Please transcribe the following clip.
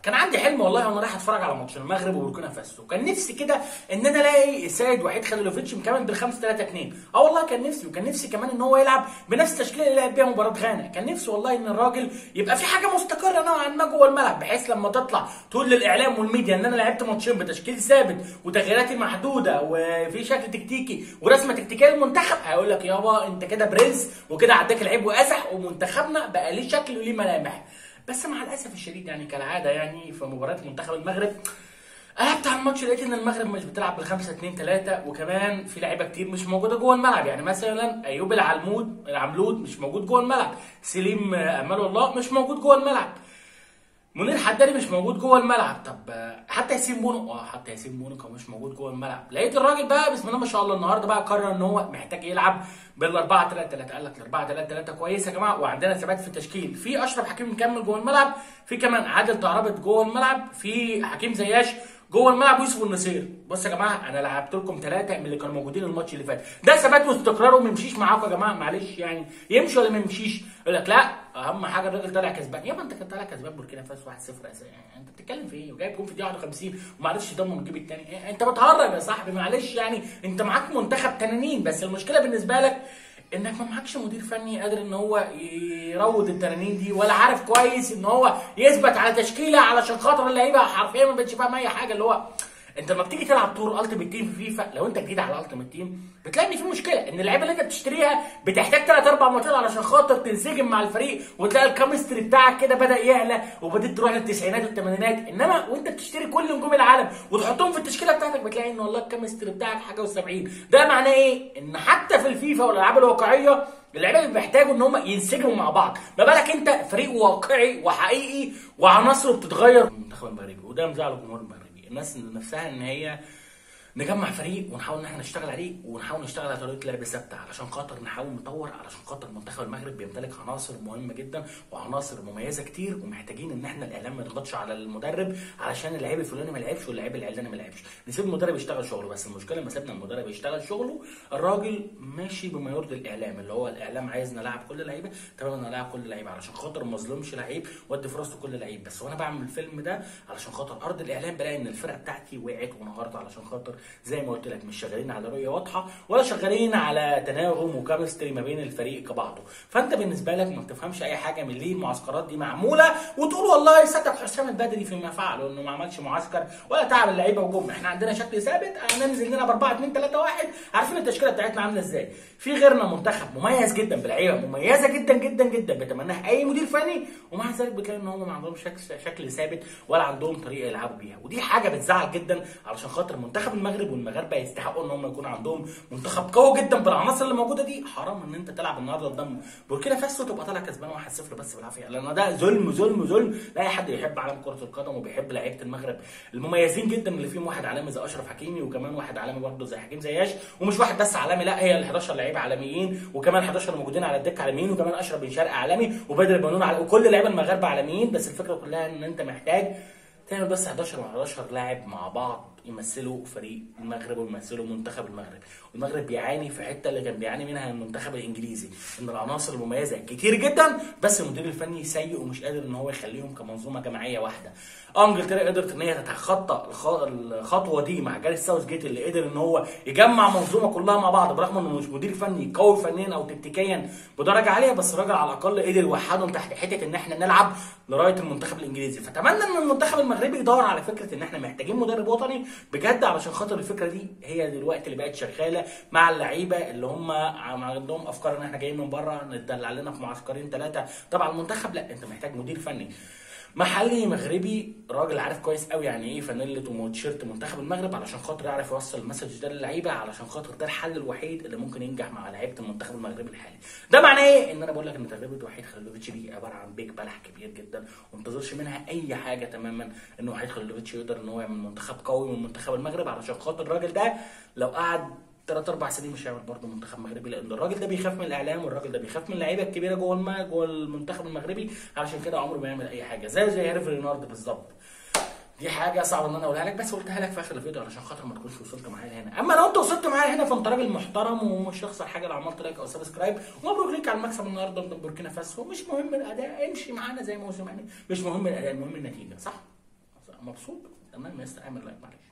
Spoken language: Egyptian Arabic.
كان عندي حلم والله وانا رايح اتفرج على ماتش المغرب وبوركينا فاسو كان نفسي كده ان انا الاقي السيد وحيد خليلوفيتش مكمل بالخمسة 3 2 اه والله كان نفسي وكان نفسي كمان ان هو يلعب بنفس التشكيله اللي لعب بيها مباراه غانا كان نفسي والله ان الراجل يبقى في حاجه مستقره نوعا ما جوه الملعب بحيث لما تطلع تقول للاعلام والميديا ان انا لعبت ماتشين بتشكيل ثابت وتغييراتي محدوده وفي شكل تكتيكي ورسمه تكتيكيه للمنتخب هيقول لك يابا انت كده برنس وكده عداك العيب وازح ومنتخبنا بقى ليه شكل وليه ملامح بس مع الاسف الشديد يعني كالعاده يعني في مباريات منتخب المغرب قلبت على الماتش لقيت ان المغرب مش بتلعب بالخمسة 2 3 وكمان في لعيبه كتير مش موجوده جوه الملعب يعني مثلا ايوب العلمود العملود مش موجود جوه الملعب سليم امال الله مش موجود جوه الملعب منير حداري مش موجود جوه الملعب طب حتى ياسين بونو اه حتى ياسين بونو كان مش موجود جوه الملعب لقيت الراجل بقى بسم الله ما شاء الله النهارده بقى قرر ان هو محتاج يلعب بال 4 3 3 قال لك ال 4 3 3 كويسه يا جماعه وعندنا ثبات في التشكيل في اشرف حكيم مكمل جوه الملعب في كمان عادل طهربت جوه الملعب في حكيم زياش جوه الملعب يوسف النصير بصوا يا جماعه انا لعبت لكم ثلاثه من اللي كانوا موجودين الماتش اللي فات ده ثبات واستقرار وما يمشيش معاكم يا جماعه معلش يعني يمشي ولا ما يمشيش يقول لك لا اهم حاجه الراجل طالع كسبان يابا انت كنت طالع كسبان بوركينا فاسو 1-0 يعني انت بتتكلم في ايه وجايب جون في الدقيقه 51 وما عرفتش تضمن تجيب الثاني إيه؟ انت بتهرج يا صاحبي معلش يعني انت معاك منتخب تنانين بس المشكله بالنسبه لك انك ما معكش مدير فني قادر ان هو يروض التنانين دي ولا عارف كويس ان هو يثبت على تشكيله علشان خاطر اللعيبه حرفيا ما بقتش فاهم اي حاجه اللي هو انت لما بتيجي تلعب طور التيمت تيم في فيفا لو انت جديد على الالتيمت تيم بتلاقي ان في مشكله ان اللعيبه اللي انت بتشتريها بتحتاج ثلاث اربع ماتشات علشان خاطر تنسجم مع الفريق وتلاقي الكيمستري بتاعك كده بدا يعلى وبدات تروح للتسعينات والثمانينات انما وانت بتشتري كل نجوم العالم وتحطهم في التشكيله بتاعتك بتلاقي ان والله الكيمستري بتاعك حاجه و70 ده معناه ايه؟ ان حتى في الفيفا والالعاب الواقعيه اللعيبه بيحتاجوا ان هم ينسجموا مع بعض ما بالك انت فريق واقعي وحقيقي وعناصره بتتغير المنتخب المغربي وده مزعل الجمهور المغربي الناس نفسها ان هي نجمع فريق ونحاول ان احنا نشتغل عليه ونحاول نشتغل على طريقه لعب ثابته علشان خاطر نحاول نطور علشان خاطر منتخب المغرب بيمتلك عناصر مهمه جدا وعناصر مميزه كتير ومحتاجين ان احنا الاعلام ما يضغطش على المدرب علشان اللعيب الفلاني ما لعبش واللعيب العلاني ما لعبش نسيب المدرب يشتغل شغله بس المشكله لما سيبنا المدرب يشتغل شغله الراجل ماشي بما يرضي الاعلام اللي هو الاعلام عايز نلعب كل لعيبه تمام انا العب كل لعيبه علشان خاطر ما اظلمش لعيب وادي فرصه لكل لعيب بس وانا بعمل الفيلم ده علشان خاطر ارض الاعلام بلاقي ان الفرقه بتاعتي وقعت وانهارت علشان خاطر زي ما قلت لك مش شغالين على رؤيه واضحه ولا شغالين على تناغم وكيمستري ما بين الفريق كبعضه فانت بالنسبه لك ما بتفهمش اي حاجه من ليه المعسكرات دي معموله وتقول والله صدق حسام البدري فيما فعل انه ما عملش معسكر ولا تعب اللعيبه وجم احنا عندنا شكل ثابت هننزل لنا ب 4 2 3 1 عارفين التشكيله بتاعتنا عامله ازاي في غيرنا منتخب مميز جدا بلعيبه مميزه جدا جدا جدا بيتمناها اي مدير فني ومع ذلك بتلاقي ان هم ما عندهمش شكل, شكل ثابت ولا عندهم طريقه يلعبوا بيها ودي حاجه بتزعل جدا علشان خاطر منتخب المغرب والمغاربه يستحقوا ان هم يكون عندهم منتخب قوي جدا بالعناصر اللي موجوده دي حرام ان انت تلعب النهارده قدام بوركينا فاسو تبقى طالع كسبان 1-0 بس بالعافيه لان ده ظلم ظلم ظلم لا اي حد يحب عالم كره القدم وبيحب لعيبه المغرب المميزين جدا اللي فيهم واحد عالمي زي اشرف حكيمي وكمان واحد عالمي برضه زي حكيم زياش ومش واحد بس عالمي لا هي ال 11 لعيبه عالميين وكمان 11 موجودين على الدكه عالميين وكمان اشرف بن شرقي عالمي وبدر بنون عالمي وكل اللعيبه المغاربه عالميين بس الفكره كلها ان انت محتاج تعمل بس 11 و11 لاعب مع بعض يمثلوا فريق المغرب ويمثلوا منتخب المغرب والمغرب بيعاني في حته اللي كان بيعاني منها المنتخب الانجليزي ان العناصر المميزه كتير جدا بس المدير الفني سيء ومش قادر ان هو يخليهم كمنظومه جماعيه واحده انجلترا قدرت ان هي تتخطى الخطوه دي مع جاريس ساوث جيت اللي قدر ان هو يجمع منظومه كلها مع بعض برغم انه مش مدير فني قوي فنيا او تكتيكيا بدرجه عاليه بس الراجل على الاقل قدر يوحدهم تحت حته ان احنا نلعب لغايه المنتخب الانجليزي فتمنى ان المنتخب المغربي يدور على فكره ان احنا محتاجين مدرب وطني بجد علشان خاطر الفكره دي هي دلوقتي اللي بقت شغاله مع اللعيبه اللي هم عندهم افكار ان احنا جايين من بره نتدلع لنا في معسكرين ثلاثه طبعا المنتخب لا انت محتاج مدير فني محلي مغربي راجل عارف كويس قوي يعني ايه فانيله وتيشيرت منتخب المغرب علشان خاطر يعرف يوصل المسج ده للعيبه علشان خاطر ده الحل الوحيد اللي ممكن ينجح مع لعيبه المنتخب المغربي الحالي ده معناه ايه ان انا بقول لك ان تجربه وحيد خليلوفيتش دي عباره عن بيج بلح كبير جدا وما تنتظرش منها اي حاجه تماما ان وحيد خليلوفيتش يقدر ان هو يعمل منتخب قوي من منتخب المغرب علشان خاطر الراجل ده لو قعد ثلاث اربع سنين مش هيعمل برضه منتخب مغربي لان الراجل ده بيخاف من الاعلام والراجل ده بيخاف من اللعيبه الكبيره جوه الم... جوه المنتخب المغربي علشان كده عمره ما يعمل اي حاجه زي زي هيرفي رينارد بالظبط دي حاجه صعبه ان انا اقولها لك بس قلتها لك في اخر الفيديو علشان خاطر ما تكونش وصلت معايا هنا اما لو انت وصلت معايا هنا فانت راجل محترم ومش تخسر حاجه لو عملت لايك او سبسكرايب ومبروك ليك على المكسب النهارده ضد بوركينا فاسو مش مهم الاداء امشي معانا زي ما هو سمعني مش مهم الاداء المهم النتيجه صح مبسوط تمام يا اسطى اعمل لايك معلش